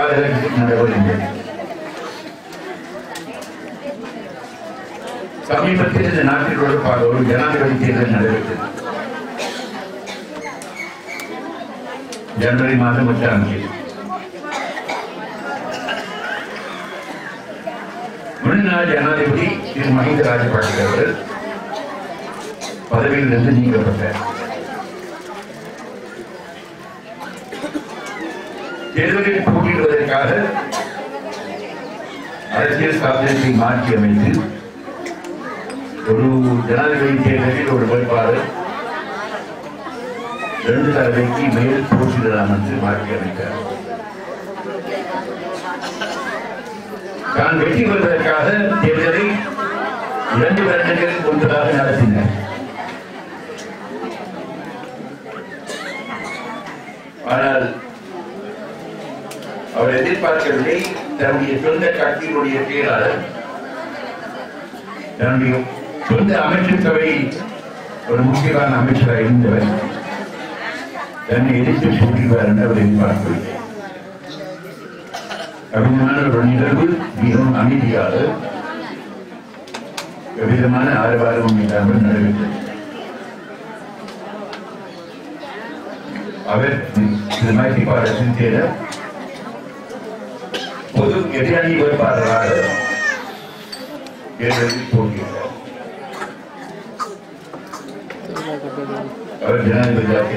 பாதகத்தில் நடைபெறுகிறது சமீபத்தில் இந்த நாட்டில் ஒரு பா- ஒரு ஜனாதிபதி தேர்தல் நடைபெற்றது ஜனவரி மாதம் எட்டாம் தேதி முன்னாள் ஜனாதிபதி திரு மஹிந்த ராஜபக்சே அவர்கள் பதவியிலிருந்து நீக்கப்பட்டார் தேர்தலில் போட்டியிடுவதற்காக அரசியல் சாதனத்தை மாற்றி அமைத்து ஒரு ஜனாதிபதி தேர்தலில் ஒரு வேட்பாளர் இரண்டு தடவைக்கு மேல் போட்டியிடலாம் என்று மாற்றி அமைத்தார் தான் வெற்றி பெறுவதற்காக தேர்தலை இரண்டு வருடங்கள் ஒன்றாக நடத்தினர் ஆனால் அவர் எதிர்பார்க்கவில்லை தன்னுடைய சொந்த கட்சியினுடைய செயலாளர் தன்னுடைய சொந்த அமைச்சரவை ஒரு முக்கியமான அமைச்சராக இருந்தவர் தன்னை எதிர்த்து போட்டிடுவார் என்று அவர் எதிர்பார்க்கவில்லை கடினமான ஒரு நிகழ்வு மிகவும் அமைதியாக எவ்விதமான ஆரவாரமும் இல்லாமல் நடைபெற்றது அவர் திரு மைத்திரிபாலத்தின் தேர்தல் பொது எதிரணி வேட்பாளராக தேர்தலில் போட்டியிட்டார் அவர் ஜனாதிபதியாக